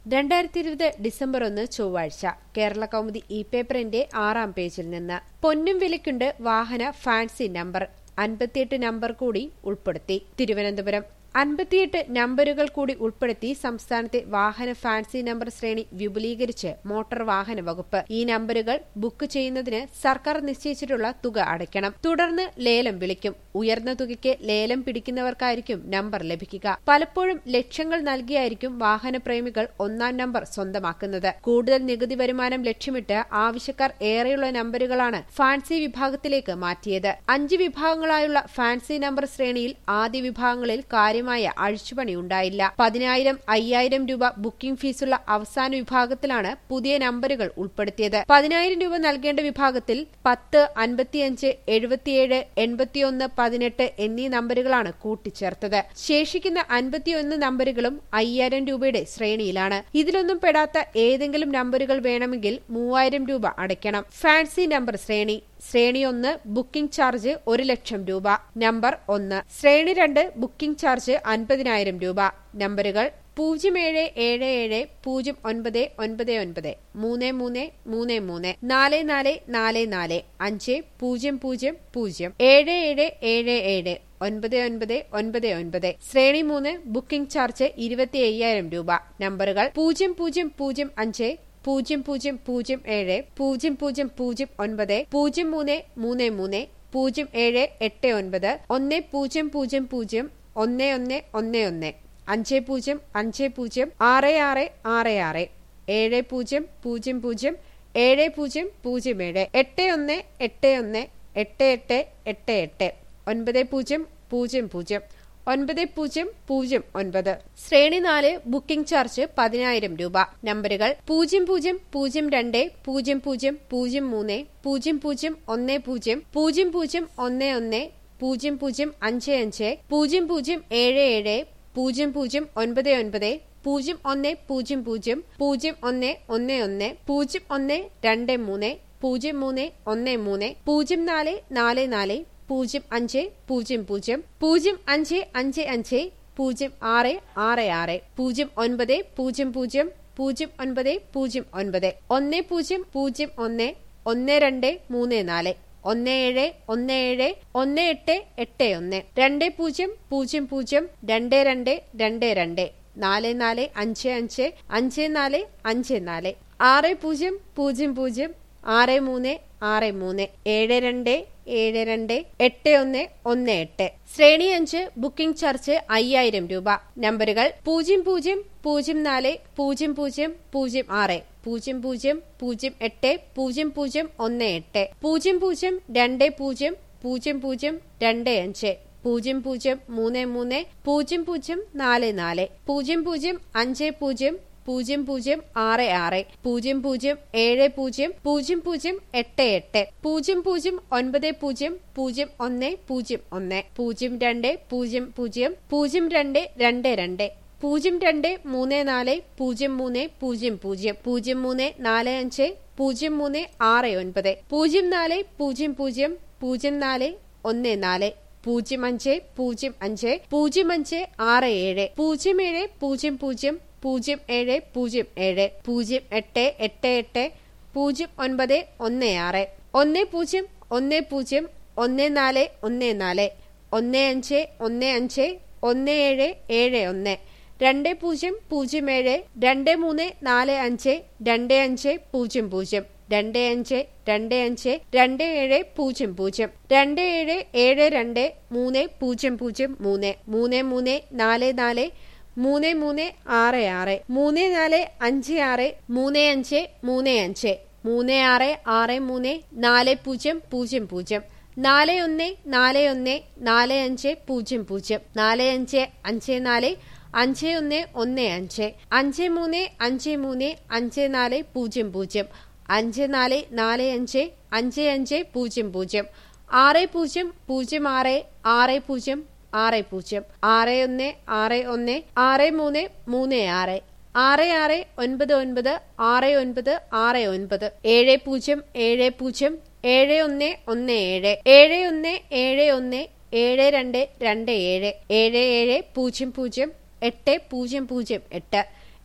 രണ്ടായിരത്തി ഇരുപത് ഡിസംബർ ഒന്ന് ചൊവ്വാഴ്ച കേരള കൗമുദി ഇ പേപ്പറിന്റെ ആറാം പേജിൽ നിന്ന് പൊന്നും വിലയ്ക്കുണ്ട് വാഹന ഫാൻസി നമ്പർ അൻപത്തിയെട്ട് നമ്പർ കൂടി ഉൾപ്പെടുത്തി തിരുവനന്തപുരം അൻപത്തിയെട്ട് നമ്പരുകൾ കൂടി ഉൾപ്പെടുത്തി സംസ്ഥാനത്തെ വാഹന ഫാൻസി നമ്പർ ശ്രേണി വിപുലീകരിച്ച് മോട്ടോർ വാഹന വകുപ്പ് ഈ നമ്പരുകൾ ബുക്ക് ചെയ്യുന്നതിന് സർക്കാർ നിശ്ചയിച്ചിട്ടുള്ള തുക അടയ്ക്കണം തുടർന്ന് ലേലം വിളിക്കും ഉയർന്ന തുകയ്ക്ക് ലേലം പിടിക്കുന്നവർക്കായിരിക്കും നമ്പർ ലഭിക്കുക പലപ്പോഴും ലക്ഷങ്ങൾ നൽകിയായിരിക്കും വാഹനപ്രേമികൾ ഒന്നാം നമ്പർ സ്വന്തമാക്കുന്നത് കൂടുതൽ നികുതി വരുമാനം ലക്ഷ്യമിട്ട് ആവശ്യക്കാർ ഏറെയുള്ള നമ്പരുകളാണ് ഫാൻസി വിഭാഗത്തിലേക്ക് മാറ്റിയത് അഞ്ച് വിഭാഗങ്ങളായുള്ള ഫാൻസി നമ്പർ ശ്രേണിയിൽ ആദ്യ വിഭാഗങ്ങളിൽ കാര്യമായ അഴിച്ചുപണി ഉണ്ടായില്ല പതിനായിരം അയ്യായിരം രൂപ ബുക്കിംഗ് ഫീസുള്ള അവസാന വിഭാഗത്തിലാണ് പുതിയ നമ്പരുകൾ ഉൾപ്പെടുത്തിയത് പതിനായിരം രൂപ നൽകേണ്ട വിഭാഗത്തിൽ പത്ത് അൻപത്തിയഞ്ച് എഴുപത്തിയേഴ് എൺപത്തിയൊന്ന് പതിനെട്ട് എന്നീ നമ്പരുകളാണ് കൂട്ടിച്ചേർത്തത് ശേഷിക്കുന്ന അൻപത്തിയൊന്ന് നമ്പരുകളും അയ്യായിരം രൂപയുടെ ശ്രേണിയിലാണ് ഇതിലൊന്നും പെടാത്ത ഏതെങ്കിലും നമ്പരുകൾ വേണമെങ്കിൽ മൂവായിരം രൂപ അടയ്ക്കണം ഫാൻസി നമ്പർ ശ്രേണി ശ്രേണി ഒന്ന് ബുക്കിംഗ് ചാർജ് ഒരു ലക്ഷം രൂപ നമ്പർ ഒന്ന് ശ്രേണി രണ്ട് ബുക്കിംഗ് ചാർജ് അൻപതിനായിരം രൂപ നമ്പറുകൾ പൂജ്യം ഏഴ് ഏഴ് ഏഴ് പൂജ്യം ഒൻപത് ഒൻപത് ഒൻപത് മൂന്ന് മൂന്ന് മൂന്ന് മൂന്ന് നാല് നാല് നാല് നാല് അഞ്ച് പൂജ്യം പൂജ്യം പൂജ്യം ഏഴ് ഏഴ് ഏഴ് ഏഴ് ഒൻപത് ഒൻപത് ഒൻപത് ഒൻപത് ശ്രേണി മൂന്ന് ബുക്കിംഗ് ചാർജ് ഇരുപത്തി അയ്യായിരം രൂപ നമ്പറുകൾ പൂജ്യം പൂജ്യം പൂജ്യം അഞ്ച് പൂജ്യം പൂജ്യം പൂജ്യം ഏഴ് പൂജ്യം പൂജ്യം പൂജ്യം ഒൻപത് പൂജ്യം മൂന്ന് മൂന്ന് മൂന്ന് പൂജ്യം ഏഴ് എട്ട് ഒൻപത് ഒന്ന് പൂജ്യം പൂജ്യം പൂജ്യം ഒന്ന് ഒന്ന് ഒന്ന് ഒന്ന് അഞ്ച് പൂജ്യം അഞ്ച് പൂജ്യം ആറ് ആറ് ആറ് ആറ് ഏഴ് പൂജ്യം പൂജ്യം പൂജ്യം ഏഴ് പൂജ്യം പൂജ്യം ഏഴ് എട്ട് ഒന്ന് എട്ട് ഒന്ന് എട്ട് എട്ട് എട്ട് എട്ട് ഒൻപത് പൂജ്യം പൂജ്യം പൂജ്യം ഒൻപത് പൂജ്യം പൂജ്യം ഒൻപത് ശ്രേണി നാല് ബുക്കിംഗ് ചാർജ് പതിനായിരം രൂപ നമ്പറുകൾ പൂജ്യം പൂജ്യം പൂജ്യം രണ്ട് പൂജ്യം പൂജ്യം പൂജ്യം മൂന്ന് പൂജ്യം പൂജ്യം ഒന്ന് പൂജ്യം പൂജ്യം പൂജ്യം ഒന്ന് ഒന്ന് പൂജ്യം പൂജ്യം അഞ്ച് അഞ്ച് പൂജ്യം പൂജ്യം ഏഴ് ഏഴ് പൂജ്യം പൂജ്യം ഒൻപത് ഒൻപത് പൂജ്യം ഒന്ന് പൂജ്യം പൂജ്യം പൂജ്യം ഒന്ന് ഒന്ന് ഒന്ന് പൂജ്യം ഒന്ന് രണ്ട് മൂന്ന് പൂജ്യം മൂന്ന് ഒന്ന് മൂന്ന് പൂജ്യം നാല് നാല് നാല് പൂജ്യം അഞ്ച് പൂജ്യം പൂജ്യം പൂജ്യം അഞ്ച് അഞ്ച് അഞ്ച് പൂജ്യം ആറ് ആറ് ആറ് പൂജ്യം ഒൻപത് പൂജ്യം പൂജ്യം പൂജ്യം ഒൻപത് പൂജ്യം ഒൻപത് ഒന്ന് പൂജ്യം പൂജ്യം ഒന്ന് ഒന്ന് രണ്ട് മൂന്ന് നാല് ഒന്ന് ഏഴ് ഒന്ന് ഏഴ് ഒന്ന് എട്ട് എട്ട് ഒന്ന് രണ്ട് പൂജ്യം പൂജ്യം പൂജ്യം രണ്ട് രണ്ട് രണ്ട് രണ്ട് നാല് നാല് അഞ്ച് അഞ്ച് അഞ്ച് നാല് അഞ്ച് നാല് ആറ് പൂജ്യം പൂജ്യം പൂജ്യം ആറ് മൂന്ന് ആറ് മൂന്ന് ഏഴ് രണ്ട് ഏഴ് രണ്ട് എട്ട് ഒന്ന് ഒന്ന് എട്ട് ശ്രേണി അഞ്ച് ബുക്കിംഗ് ചാർജ് അയ്യായിരം രൂപ നമ്പറുകൾ പൂജ്യം പൂജ്യം പൂജ്യം നാല് പൂജ്യം പൂജ്യം പൂജ്യം ആറ് പൂജ്യം പൂജ്യം പൂജ്യം എട്ട് പൂജ്യം പൂജ്യം ഒന്ന് എട്ട് പൂജ്യം പൂജ്യം രണ്ട് പൂജ്യം പൂജ്യം പൂജ്യം രണ്ട് അഞ്ച് പൂജ്യം പൂജ്യം മൂന്ന് മൂന്ന് പൂജ്യം പൂജ്യം നാല് നാല് പൂജ്യം പൂജ്യം അഞ്ച് പൂജ്യം പൂജ്യം പൂജ്യം ആറ് ആറ് പൂജ്യം പൂജ്യം ഏഴ് പൂജ്യം പൂജ്യം പൂജ്യം എട്ട് എട്ട് പൂജ്യം പൂജ്യം ഒൻപത് പൂജ്യം പൂജ്യം ഒന്ന് പൂജ്യം ഒന്ന് പൂജ്യം രണ്ട് പൂജ്യം പൂജ്യം പൂജ്യം രണ്ട് രണ്ട് രണ്ട് പൂജ്യം രണ്ട് മൂന്ന് നാല് പൂജ്യം മൂന്ന് പൂജ്യം പൂജ്യം പൂജ്യം മൂന്ന് നാല് അഞ്ച് പൂജ്യം മൂന്ന് ആറ് ഒൻപത് പൂജ്യം നാല് പൂജ്യം പൂജ്യം പൂജ്യം നാല് ഒന്ന് നാല് പൂജ്യം അഞ്ച് പൂജ്യം അഞ്ച് പൂജ്യം അഞ്ച് ആറ് ഏഴ് പൂജ്യം ഏഴ് പൂജ്യം പൂജ്യം പൂജ്യം ഏഴ് പൂജ്യം ഏഴ് പൂജ്യം എട്ട് എട്ട് എട്ട് പൂജ്യം ഒൻപത് ഒന്ന് ആറ് ഒന്ന് പൂജ്യം ഒന്ന് പൂജ്യം ഒന്ന് നാല് ഒന്ന് നാല് ഒന്ന് അഞ്ച് ഒന്ന് അഞ്ച് ഒന്ന് ഏഴ് ഏഴ് ഒന്ന് രണ്ട് പൂജ്യം പൂജ്യം ഏഴ് രണ്ട് മൂന്ന് നാല് അഞ്ച് രണ്ട് അഞ്ച് പൂജ്യം പൂജ്യം രണ്ട് അഞ്ച് രണ്ട് അഞ്ച് രണ്ട് ഏഴ് പൂജ്യം പൂജ്യം രണ്ട് ഏഴ് ഏഴ് രണ്ട് മൂന്ന് പൂജ്യം പൂജ്യം മൂന്ന് മൂന്ന് മൂന്ന് നാല് നാല് മൂന്ന് മൂന്ന് ആറ് ആറ് മൂന്ന് നാല് അഞ്ച് ആറ് മൂന്ന് അഞ്ച് മൂന്ന് അഞ്ച് മൂന്ന് ആറ് ആറ് മൂന്ന് നാല് പൂജ്യം പൂജ്യം പൂജ്യം നാല് ഒന്ന് നാല് ഒന്ന് നാല് അഞ്ച് പൂജ്യം പൂജ്യം നാല് അഞ്ച് അഞ്ച് നാല് അഞ്ച് ഒന്ന് ഒന്ന് അഞ്ച് അഞ്ച് മൂന്ന് അഞ്ച് മൂന്ന് അഞ്ച് നാല് പൂജ്യം പൂജ്യം അഞ്ച് നാല് നാല് അഞ്ച് അഞ്ച് അഞ്ച് പൂജ്യം പൂജ്യം ആറ് പൂജ്യം പൂജ്യം ആറ് ആറ് പൂജ്യം ആറ് പൂജ്യം ആറ് ഒന്ന് ആറ് ഒന്ന് ആറ് മൂന്ന് മൂന്ന് ആറ് ആറ് ആറ് ഒൻപത് ഒൻപത് ആറ് ഒൻപത് ആറ് ഒൻപത് ഏഴ് പൂജ്യം ഏഴ് പൂജ്യം ഏഴ് ഒന്ന് ഒന്ന് ഏഴ് ഏഴ് ഒന്ന് ഏഴ് ഒന്ന് ഏഴ് രണ്ട് രണ്ട് ഏഴ് ഏഴ് ഏഴ് പൂജ്യം പൂജ്യം എട്ട് പൂജ്യം പൂജ്യം എട്ട്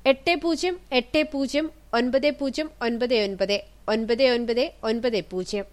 എട്ട് പൂജ്യം എട്ട് പൂജ്യം ഒൻപത് പൂജ്യം ഒൻപത് ഒൻപത് ഒൻപത് ഒൻപത് ഒൻപത് പൂജ്യം